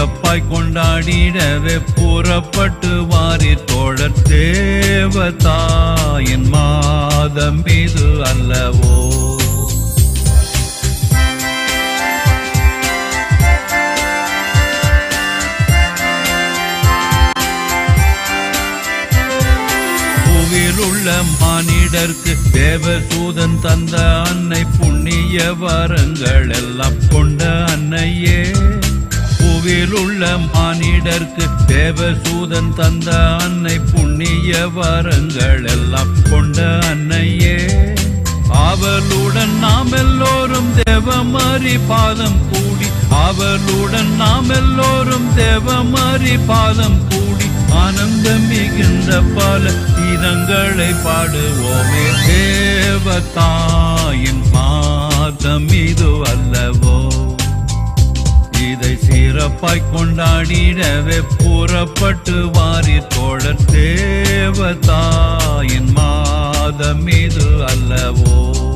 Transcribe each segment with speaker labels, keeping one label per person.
Speaker 1: சிறப்பாய் கொண்டாடிடவே புறப்பட்டு வாரி தோழர் தேவதாயின் மாதம் இது அல்லவோ பூவில் உள்ள மானிடர்க்கு தேவசூதன் தந்த அன்னை புண்ணிய வரங்கள் எல்லாம் கொண்ட அன்னையே பூவில் உள்ள மானிடர்க்கு தேவசூதன் தந்த அன்னை புண்ணிய வரங்கள் எல்லாம் கொண்ட அன்னையே அவளுடன் நாம் எல்லோரும் தேவமரி பாதம் கூடி அவளுடன் நாம் எல்லோரும் தேவமரி பாதம் கூடி ஆனந்தம் மிகுந்த பல கீதங்களை பாடுவோமே தேவதாயின் மாதம் இது அல்லவோ இதை சிறப்பாய் கொண்டாடிடவே புறப்பட்டு வாரி தோழர் தேவதாயின் மாதம் இது அல்லவோ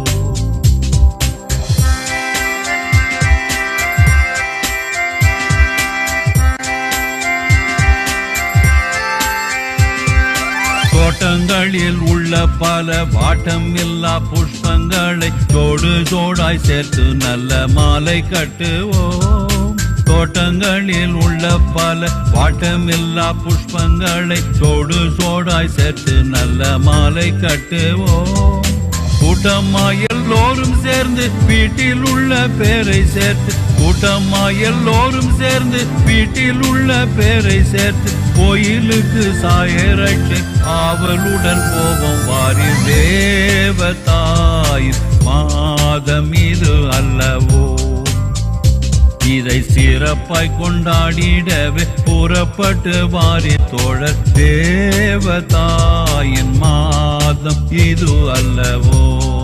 Speaker 1: தோட்டங்களில் உள்ள பல வாட்டம் இல்லா புஷ்பங்களை தோடு தோடாய் சேர்த்து நல்ல மாலை கட்டுவோம் தோட்டங்களில் உள்ள பல வாட்டமில்லா புஷ்பங்களை தோடு சோடாய் சேர்த்து நல்ல மாலை கட்டுவோம் கூட்டம்மா எல்லோரும் சேர்ந்து வீட்டில் உள்ள பேரை சேர்த்து கூட்டம்மா எல்லோரும் சேர்ந்து வீட்டில் உள்ள பேரை சேர்த்து கோயிலுக்கு சாயரட்சை ஆவலுடன் போவோம் வாரி தேவதாயின் மாதம் இது அல்லவோ இதை சிறப்பாய் கொண்டாடிடவே புறப்பட்டு வாரி தோழர் தேவதாயின் மாதம் இது அல்லவோ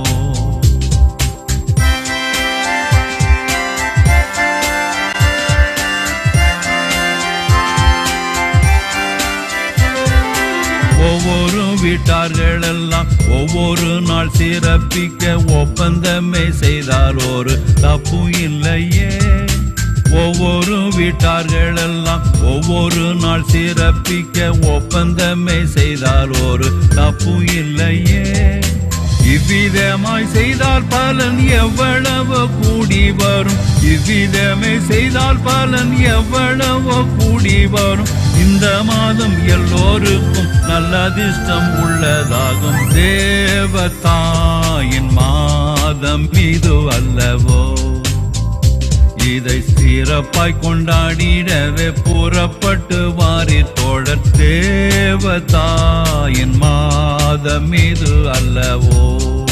Speaker 1: ஒவ்வொரு வீட்டார்கள் எல்லாம் ஒவ்வொரு நாள் சிறப்பிக்க ஒப்பந்தமே செய்தால் ஒரு தப்பு இல்லையே ஒவ்வொரு வீட்டார்கள் எல்லாம் ஒவ்வொரு நாள் சிறப்பிக்க ஒப்பந்தமே செய்தால் ஒரு தப்பு இல்லையே இவ்விதமாய் செய்தால் பலன் எவ்வளவோ கூடி வரும் இவ்விதமே செய்தால் பலன் எவ்வளவோ கூடி வரும் இந்த மாதம் எல்லோருக்கும் நல்ல அதிர்ஷ்டம் உள்ளதாகும் தேவதாயின் மாதம் இது அல்லவோ இதை சிறப்பாய் கொண்டாடிடவே புறப்பட்டு வாரி தோழர் தேவதாயின் மாதம் இது அல்லவோ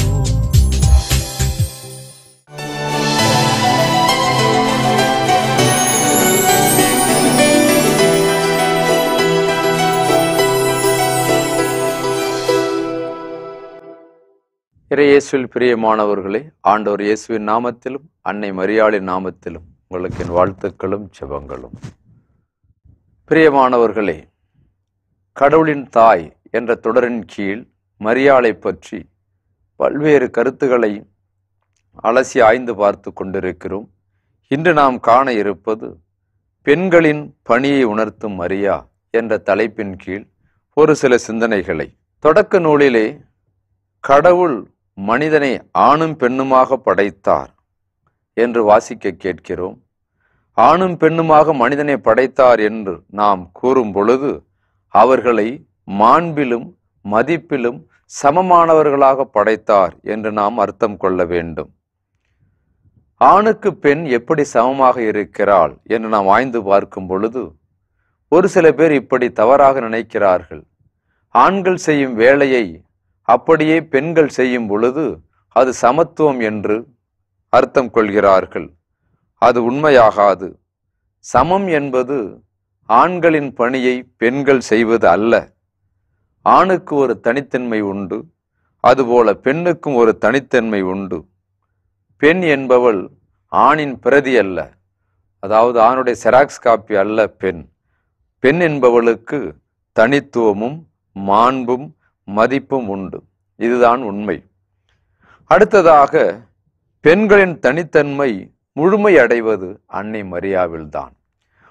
Speaker 2: இறையேசுவில் பிரியமானவர்களே ஆண்டவர் இயேசுவின் நாமத்திலும் அன்னை மரியாளின் நாமத்திலும் உங்களுக்கு என் வாழ்த்துக்களும் செபங்களும் பிரியமானவர்களே கடவுளின் தாய் என்ற தொடரின் கீழ் மரியாளை பற்றி பல்வேறு கருத்துக்களை அலசி ஆய்ந்து பார்த்து கொண்டிருக்கிறோம் இன்று நாம் காண இருப்பது பெண்களின் பணியை உணர்த்தும் மரியா என்ற தலைப்பின் கீழ் ஒரு சில சிந்தனைகளை தொடக்க நூலிலே கடவுள் மனிதனை ஆணும் பெண்ணுமாக படைத்தார் என்று வாசிக்க கேட்கிறோம் ஆணும் பெண்ணுமாக மனிதனை படைத்தார் என்று நாம் கூறும் பொழுது அவர்களை மாண்பிலும் மதிப்பிலும் சமமானவர்களாக படைத்தார் என்று நாம் அர்த்தம் கொள்ள வேண்டும் ஆணுக்கு பெண் எப்படி சமமாக இருக்கிறாள் என்று நாம் ஆய்ந்து பார்க்கும் பொழுது ஒரு சில பேர் இப்படி தவறாக நினைக்கிறார்கள் ஆண்கள் செய்யும் வேலையை அப்படியே பெண்கள் செய்யும் பொழுது அது சமத்துவம் என்று அர்த்தம் கொள்கிறார்கள் அது உண்மையாகாது சமம் என்பது ஆண்களின் பணியை பெண்கள் செய்வது அல்ல ஆணுக்கு ஒரு தனித்தன்மை உண்டு அதுபோல பெண்ணுக்கும் ஒரு தனித்தன்மை உண்டு பெண் என்பவள் ஆணின் பிரதி அல்ல அதாவது ஆணுடைய செராக்ஸ் காப்பி அல்ல பெண் பெண் என்பவளுக்கு தனித்துவமும் மாண்பும் மதிப்பும் உண்டு இதுதான் உண்மை அடுத்ததாக பெண்களின் தனித்தன்மை முழுமை அடைவது அன்னை மரியாவில்தான்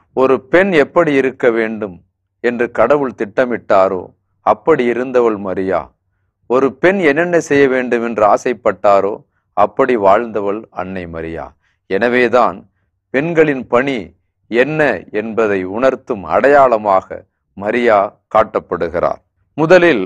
Speaker 2: ஒரு பெண் எப்படி இருக்க வேண்டும் என்று கடவுள் திட்டமிட்டாரோ அப்படி இருந்தவள் மரியா ஒரு பெண் என்னென்ன செய்ய வேண்டும் என்று ஆசைப்பட்டாரோ அப்படி வாழ்ந்தவள் அன்னை மரியா எனவேதான் பெண்களின் பணி என்ன என்பதை உணர்த்தும் அடையாளமாக மரியா காட்டப்படுகிறார் முதலில்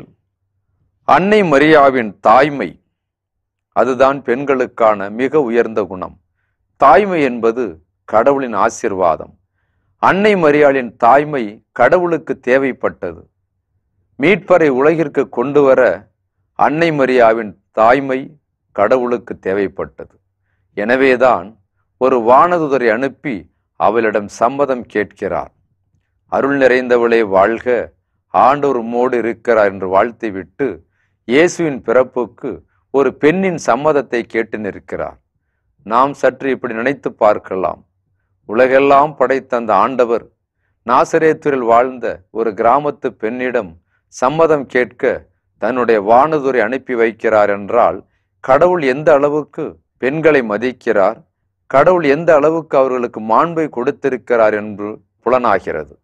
Speaker 2: அன்னை மரியாவின் தாய்மை அதுதான் பெண்களுக்கான மிக உயர்ந்த குணம் தாய்மை என்பது கடவுளின் ஆசிர்வாதம் அன்னை மரியாளின் தாய்மை கடவுளுக்கு தேவைப்பட்டது மீட்பரை உலகிற்கு கொண்டு வர அன்னை மரியாவின் தாய்மை கடவுளுக்கு தேவைப்பட்டது எனவேதான் ஒரு வானதுதரை அனுப்பி அவளிடம் சம்மதம் கேட்கிறார் அருள் நிறைந்தவளே வாழ்க ஆண்டவர் உம்மோடு இருக்கிறார் என்று வாழ்த்திவிட்டு இயேசுவின் பிறப்புக்கு ஒரு பெண்ணின் சம்மதத்தை கேட்டு நிற்கிறார் நாம் சற்று இப்படி நினைத்து பார்க்கலாம் உலகெல்லாம் படைத்த அந்த ஆண்டவர் நாசரேத்தூரில் வாழ்ந்த ஒரு கிராமத்து பெண்ணிடம் சம்மதம் கேட்க தன்னுடைய வானதுரை அனுப்பி வைக்கிறார் என்றால் கடவுள் எந்த அளவுக்கு பெண்களை மதிக்கிறார் கடவுள் எந்த அளவுக்கு அவர்களுக்கு மாண்பை கொடுத்திருக்கிறார் என்று புலனாகிறது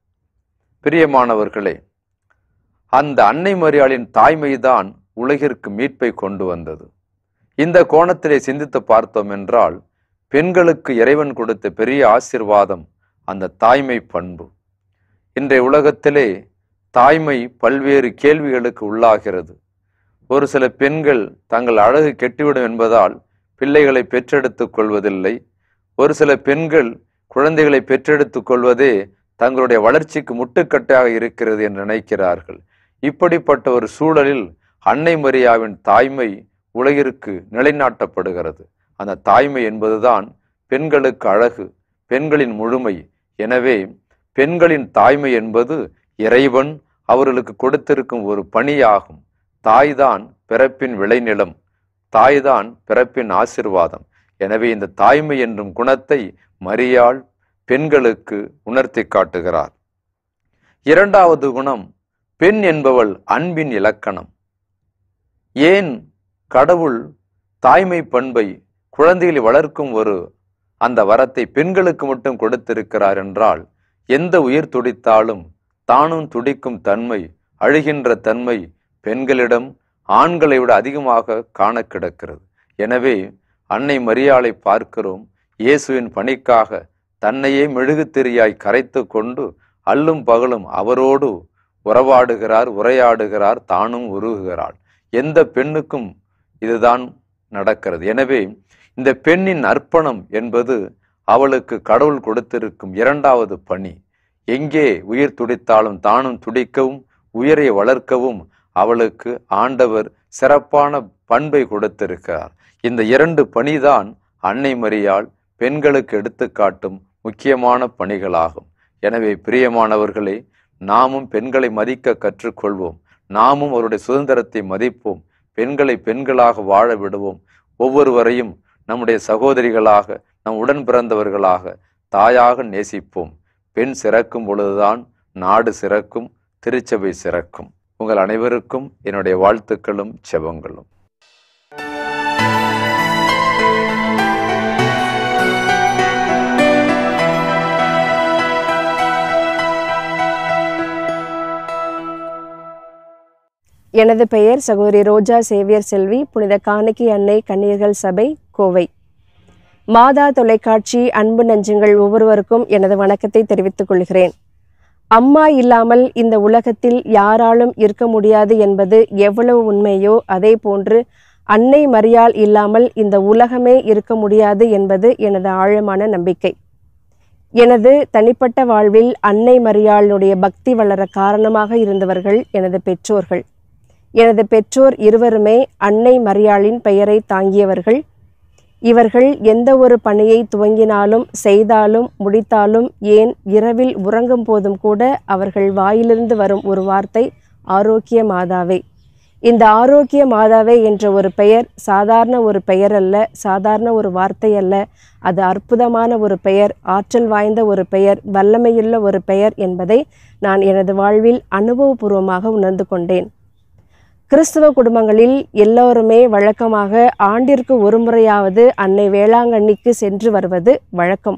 Speaker 2: பிரியமானவர்களே அந்த அன்னை மரியாளின் தாய்மைதான் உலகிற்கு மீட்பை கொண்டு வந்தது இந்த கோணத்திலே சிந்தித்து பார்த்தோம் என்றால் பெண்களுக்கு இறைவன் கொடுத்த பெரிய ஆசிர்வாதம் அந்த தாய்மை பண்பு இன்றைய உலகத்திலே தாய்மை பல்வேறு கேள்விகளுக்கு உள்ளாகிறது ஒரு சில பெண்கள் தங்கள் அழகு கெட்டுவிடும் என்பதால் பிள்ளைகளை பெற்றெடுத்துக் கொள்வதில்லை ஒரு சில பெண்கள் குழந்தைகளை பெற்றெடுத்துக் கொள்வதே தங்களுடைய வளர்ச்சிக்கு முட்டுக்கட்டையாக இருக்கிறது என்று நினைக்கிறார்கள் இப்படிப்பட்ட ஒரு சூழலில் அன்னை மரியாவின் தாய்மை உலகிற்கு நிலைநாட்டப்படுகிறது அந்த தாய்மை என்பதுதான் பெண்களுக்கு அழகு பெண்களின் முழுமை எனவே பெண்களின் தாய்மை என்பது இறைவன் அவர்களுக்கு கொடுத்திருக்கும் ஒரு பணியாகும் தாய்தான் பிறப்பின் விளைநிலம் தாய்தான் பிறப்பின் ஆசிர்வாதம் எனவே இந்த தாய்மை என்றும் குணத்தை மரியாள் பெண்களுக்கு உணர்த்தி காட்டுகிறார் இரண்டாவது குணம் பெண் என்பவள் அன்பின் இலக்கணம் ஏன் கடவுள் தாய்மை பண்பை குழந்தைகளை வளர்க்கும் ஒரு அந்த வரத்தை பெண்களுக்கு மட்டும் கொடுத்திருக்கிறார் என்றால் எந்த உயிர் துடித்தாலும் தானும் துடிக்கும் தன்மை அழுகின்ற தன்மை பெண்களிடம் ஆண்களை விட அதிகமாக காண கிடக்கிறது எனவே அன்னை மரியாளை பார்க்கிறோம் இயேசுவின் பணிக்காக தன்னையே மெழுகுத்திரியாய் கரைத்து கொண்டு அல்லும் பகலும் அவரோடு உறவாடுகிறார் உரையாடுகிறார் தானும் உருகுகிறாள் எந்த பெண்ணுக்கும் இதுதான் நடக்கிறது எனவே இந்த பெண்ணின் அர்ப்பணம் என்பது அவளுக்கு கடவுள் கொடுத்திருக்கும் இரண்டாவது பணி எங்கே உயிர் துடித்தாலும் தானும் துடிக்கவும் உயிரை வளர்க்கவும் அவளுக்கு ஆண்டவர் சிறப்பான பண்பை கொடுத்திருக்கிறார் இந்த இரண்டு பணிதான் அன்னை மரியாள் பெண்களுக்கு எடுத்துக்காட்டும் முக்கியமான பணிகளாகும் எனவே பிரியமானவர்களே நாமும் பெண்களை மதிக்க கற்றுக்கொள்வோம் நாமும் அவருடைய சுதந்திரத்தை மதிப்போம் பெண்களை பெண்களாக வாழ விடுவோம் ஒவ்வொருவரையும் நம்முடைய சகோதரிகளாக நம் உடன் பிறந்தவர்களாக தாயாக நேசிப்போம் பெண் சிறக்கும் பொழுதுதான் நாடு சிறக்கும் திருச்சபை சிறக்கும் உங்கள் அனைவருக்கும் என்னுடைய வாழ்த்துக்களும் செபங்களும்
Speaker 3: எனது பெயர் சகோதரி ரோஜா சேவியர் செல்வி புனித காணிக்கை அன்னை கண்ணீர்கள் சபை கோவை மாதா தொலைக்காட்சி அன்பு நெஞ்சங்கள் ஒவ்வொருவருக்கும் எனது வணக்கத்தை தெரிவித்துக் கொள்கிறேன் அம்மா இல்லாமல் இந்த உலகத்தில் யாராலும் இருக்க முடியாது என்பது எவ்வளவு உண்மையோ அதே போன்று அன்னை மரியாள் இல்லாமல் இந்த உலகமே இருக்க முடியாது என்பது எனது ஆழமான நம்பிக்கை எனது தனிப்பட்ட வாழ்வில் அன்னை மரியாளுடைய பக்தி வளர காரணமாக இருந்தவர்கள் எனது பெற்றோர்கள் எனது பெற்றோர் இருவருமே அன்னை மரியாளின் பெயரை தாங்கியவர்கள் இவர்கள் எந்த ஒரு பணியை துவங்கினாலும் செய்தாலும் முடித்தாலும் ஏன் இரவில் உறங்கும் போதும் கூட அவர்கள் வாயிலிருந்து வரும் ஒரு வார்த்தை ஆரோக்கிய மாதாவே இந்த ஆரோக்கிய மாதாவே என்ற ஒரு பெயர் சாதாரண ஒரு பெயர் அல்ல சாதாரண ஒரு வார்த்தை அல்ல அது அற்புதமான ஒரு பெயர் ஆற்றல் வாய்ந்த ஒரு பெயர் வல்லமையுள்ள ஒரு பெயர் என்பதை நான் எனது வாழ்வில் அனுபவபூர்வமாக உணர்ந்து கொண்டேன் கிறிஸ்துவ குடும்பங்களில் எல்லோருமே வழக்கமாக ஆண்டிற்கு ஒரு முறையாவது அன்னை வேளாங்கண்ணிக்கு சென்று வருவது வழக்கம்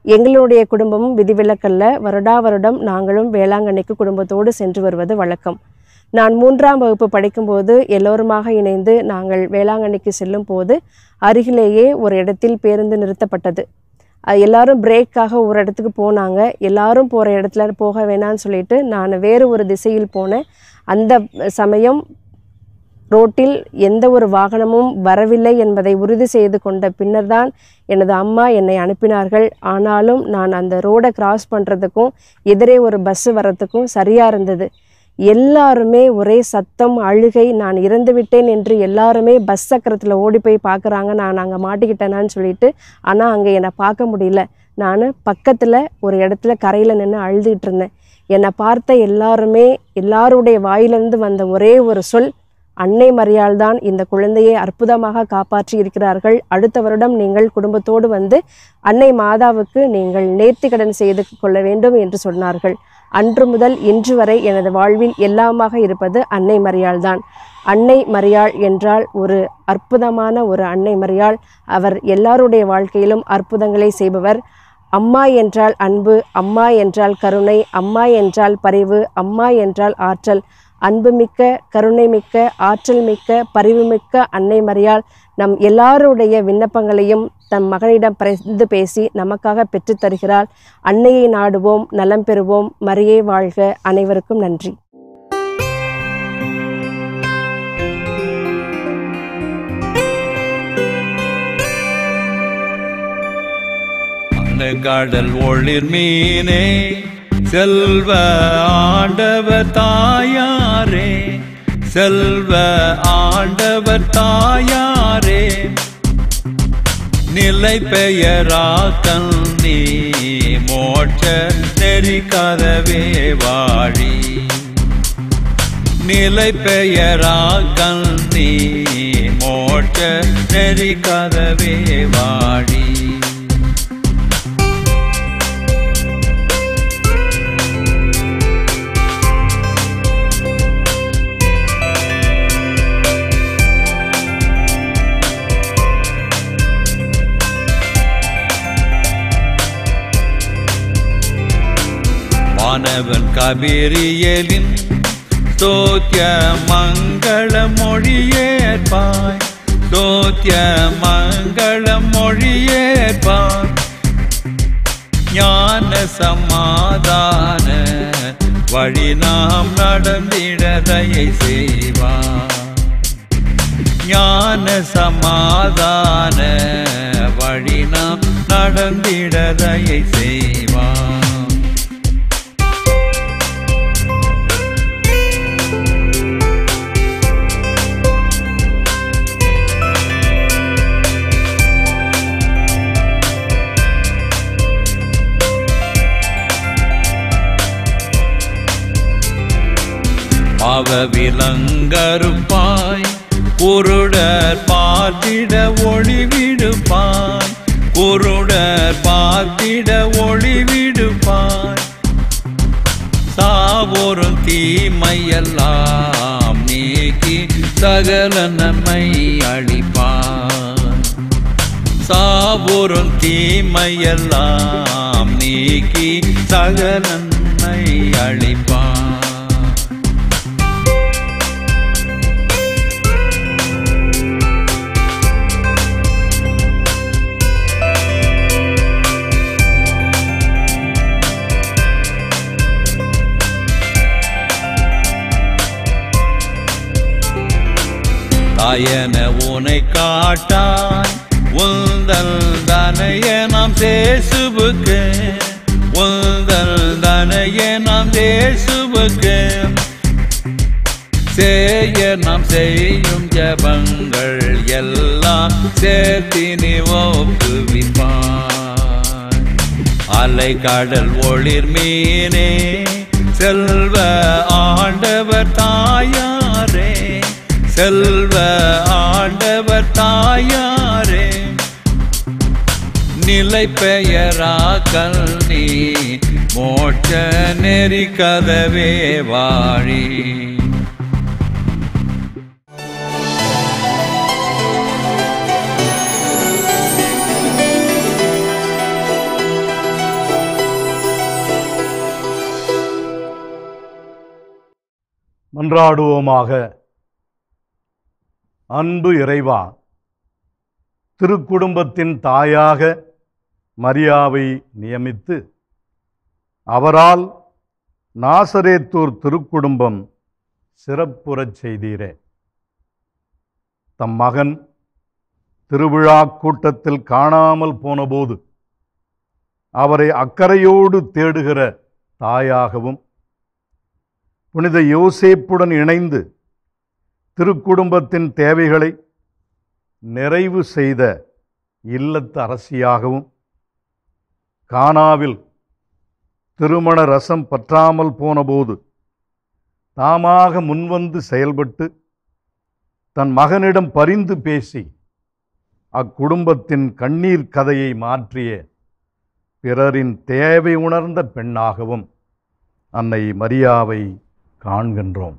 Speaker 3: எங்களுடைய குடும்பமும் விதிவிலக்கல்ல வருடா வருடம் நாங்களும் வேளாங்கண்ணிக்கு குடும்பத்தோடு சென்று வருவது வழக்கம் நான் மூன்றாம் வகுப்பு படிக்கும்போது எல்லோருமாக இணைந்து நாங்கள் வேளாங்கண்ணிக்கு செல்லும் போது அருகிலேயே ஒரு இடத்தில் பேருந்து நிறுத்தப்பட்டது அது எல்லாரும் பிரேக்காக ஒரு இடத்துக்கு போனாங்க எல்லாரும் போகிற இடத்துல போக வேணாம்னு சொல்லிட்டு நான் வேறு ஒரு திசையில் போனேன் அந்த சமயம் ரோட்டில் எந்த ஒரு வாகனமும் வரவில்லை என்பதை உறுதி செய்து கொண்ட பின்னர்தான் எனது அம்மா என்னை அனுப்பினார்கள் ஆனாலும் நான் அந்த ரோடை கிராஸ் பண்ணுறதுக்கும் எதிரே ஒரு பஸ்ஸு வர்றதுக்கும் சரியாக இருந்தது எல்லாருமே ஒரே சத்தம் அழுகை நான் இறந்து விட்டேன் என்று எல்லாருமே பஸ் சக்கரத்தில் ஓடி போய் பார்க்குறாங்க நான் அங்கே மாட்டிக்கிட்டேனான்னு சொல்லிட்டு ஆனால் அங்கே என்னை பார்க்க முடியல நான் பக்கத்தில் ஒரு இடத்துல கரையில் நின்று அழுதுகிட்டு இருந்தேன் என்னை பார்த்த எல்லாருமே எல்லாருடைய வாயிலிருந்து வந்த ஒரே ஒரு சொல் அன்னை மரியாள் தான் இந்த குழந்தையை அற்புதமாக காப்பாற்றி இருக்கிறார்கள் அடுத்த வருடம் நீங்கள் குடும்பத்தோடு வந்து அன்னை மாதாவுக்கு நீங்கள் நேர்த்திக்கடன் செய்து கொள்ள வேண்டும் என்று சொன்னார்கள் அன்று முதல் இன்று வரை எனது வாழ்வில் எல்லாமாக இருப்பது அன்னை மரியாள் தான் அன்னை மரியாள் என்றால் ஒரு அற்புதமான ஒரு அன்னை மரியாள் அவர் எல்லாருடைய வாழ்க்கையிலும் அற்புதங்களை செய்பவர் அம்மா என்றால் அன்பு அம்மா என்றால் கருணை அம்மா என்றால் பரிவு அம்மா என்றால் ஆற்றல் அன்புமிக்க கருணை மிக்க ஆற்றல் மிக்க பரிவுமிக்க அன்னை மரியாள் நம் எல்லாருடைய விண்ணப்பங்களையும் தம் மகனிடம் பரிந்து பேசி நமக்காக பெற்றுத் தருகிறாள் அன்னையை நாடுவோம் நலம் பெறுவோம் மரியே வாழ்க அனைவருக்கும் நன்றி
Speaker 1: அந்த கடல் ஒளிர் மீனே செல்வ ஆண்டவர் தாயாரே செல்வ ஆண்டவர் தாயாரே நிலை பெயராக்கல் நீ மோட்ச நெறி கதவே வாழி நிலை பெயராக்கல் நீ மோட்ச நெறி கதவே வாழி மாணவன் கபிரியலின் தோத்திய மங்கள மொழியேற்பாய் தோத்திய மங்கள மொழியேற்பாய் ஞான சமாதான வழி நாம் நடந்திடதையை செய்வார் ஞான சமாதான வழி நாம் நடந்திடதையை செய்வார் பாவ விலங்கருப்பாய் குருடர் பார்த்திட ஒளிவிடுப்பாய் குருடர் பார்த்திட ஒளிவிடுப்பாய் சாவோரும் தீமையெல்லாம் நீக்கி சகல நன்மை அளிப்பாய் சாவோரும் தீமையெல்லாம் நீக்கி சகல நன்மை அளிப்பாய் தாயன உனை காட்டாய் உந்தல் தனைய நாம் தேசுவுக்கு உந்தல் தனைய நாம் தேசுவுக்கு செய்ய நாம் செய்யும் ஜபங்கள் எல்லாம் சேர்த்தினி ஒப்புவிப்பாய் அலை கடல் ஒளிர் மீனே செல்வ ஆண்டவர் தாயாரே செல்வ ஆண்டவர் தாயாரே நிலை பெயராக்கல் நீ மோட்ச நெறி கதவே வாழி
Speaker 4: மன்றாடுவோமாக அன்பு இறைவா திருக்குடும்பத்தின் தாயாக மரியாவை நியமித்து அவரால் நாசரேத்தூர் திருக்குடும்பம் சிறப்புறச் செய்தீரே தம் மகன் திருவிழா கூட்டத்தில் காணாமல் போனபோது அவரை அக்கறையோடு தேடுகிற தாயாகவும் புனித யோசேப்புடன் இணைந்து திருக்குடும்பத்தின் தேவைகளை நிறைவு செய்த இல்லத்து அரசியாகவும் கானாவில் திருமண ரசம் பற்றாமல் போனபோது தாமாக முன்வந்து செயல்பட்டு தன் மகனிடம் பரிந்து பேசி அக்குடும்பத்தின் கண்ணீர் கதையை மாற்றிய பிறரின் தேவை உணர்ந்த பெண்ணாகவும் அன்னை மரியாவை காண்கின்றோம்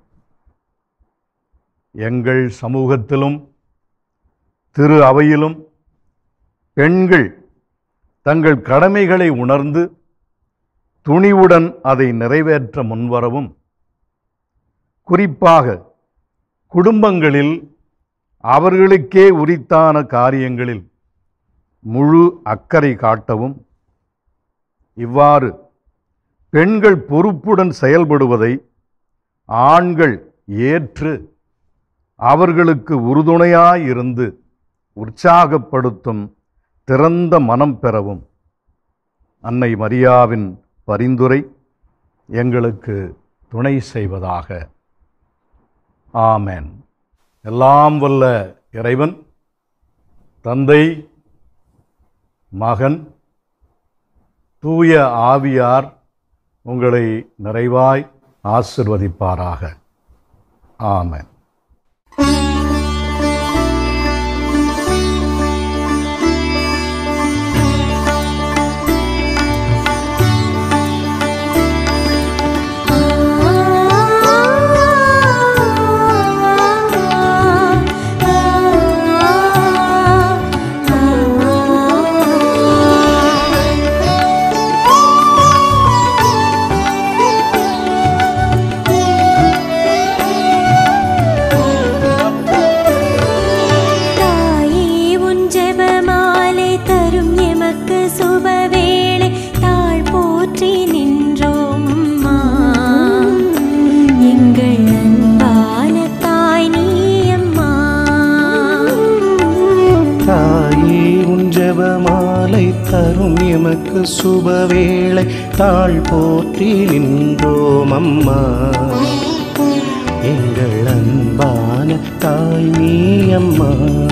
Speaker 4: எங்கள் சமூகத்திலும் திரு அவையிலும் பெண்கள் தங்கள் கடமைகளை உணர்ந்து துணிவுடன் அதை நிறைவேற்ற முன்வரவும் குறிப்பாக குடும்பங்களில் அவர்களுக்கே உரித்தான காரியங்களில் முழு அக்கறை காட்டவும் இவ்வாறு பெண்கள் பொறுப்புடன் செயல்படுவதை ஆண்கள் ஏற்று அவர்களுக்கு உறுதுணையாயிருந்து உற்சாகப்படுத்தும் திறந்த மனம் பெறவும் அன்னை மரியாவின் பரிந்துரை எங்களுக்கு துணை செய்வதாக ஆமென் எல்லாம் வல்ல இறைவன் தந்தை மகன் தூய ஆவியார் உங்களை நிறைவாய் ஆசிர்வதிப்பாராக ஆமென்
Speaker 5: தாயே உன் ஜெபமாலை தரும் எமக்கு சுபவேளை தாழ் போற்றி நின்றோம் அம்மா எங்கள் அன்பான தாய் நீ அம்மா
Speaker 6: தாயே உன் ஜெபமாலை தரும் எமக்கு சுபவேளை தாழ் போற்றி நின்றோம் அம்மா எங்கள் அன்பான தாய் நீ அம்மா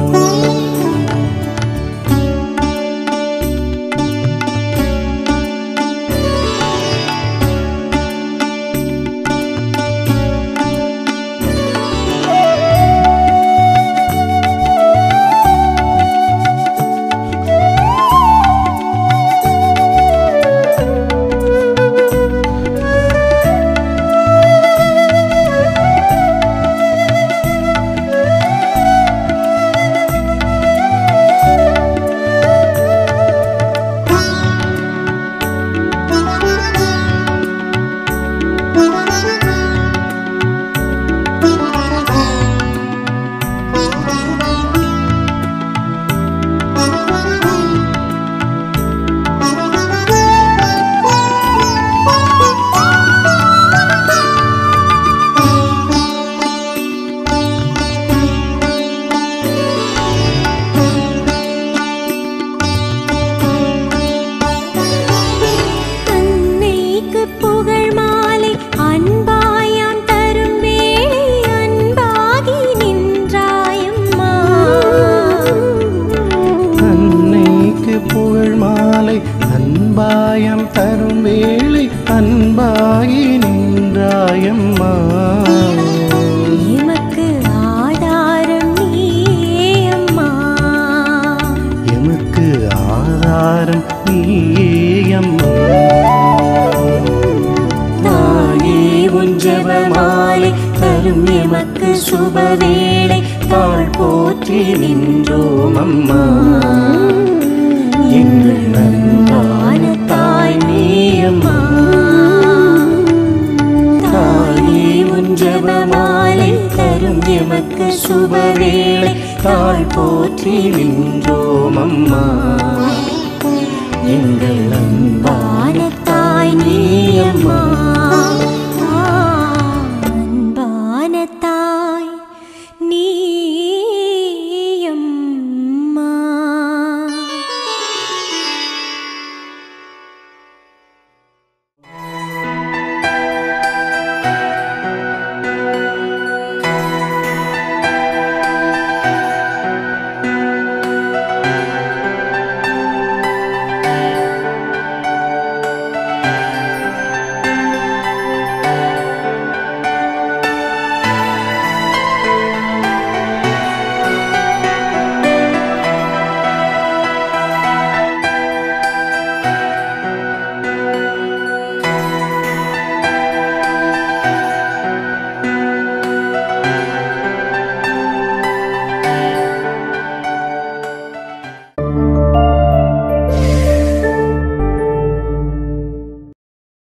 Speaker 5: அன்னைக்கு புகழ் மாலை அன்பாயாம் தரும் வேளை அன்பாகி நின்றாயம்மா
Speaker 6: அன்னைக்கு புகழ் மாலை அன்பாயம் தரும் வேளை அன்பாகி நின்றாயம்மா
Speaker 5: எமக்கு ஆதாரம் நீயே அம்மா
Speaker 6: எமக்கு ஆதாரம் நீயம்மா
Speaker 5: தாயே உன் ஜெபமாலை தரும் எமக்கு சுபவேளை தாழ் போற்றி நின்றோம் அம்மா எங்கள் அன்பான தாய் நீயம்மா தாயே உன் ஜெபமாலை
Speaker 6: தாழ் போற்றி நின்றோம் அம்மா எங்கள் அன்பா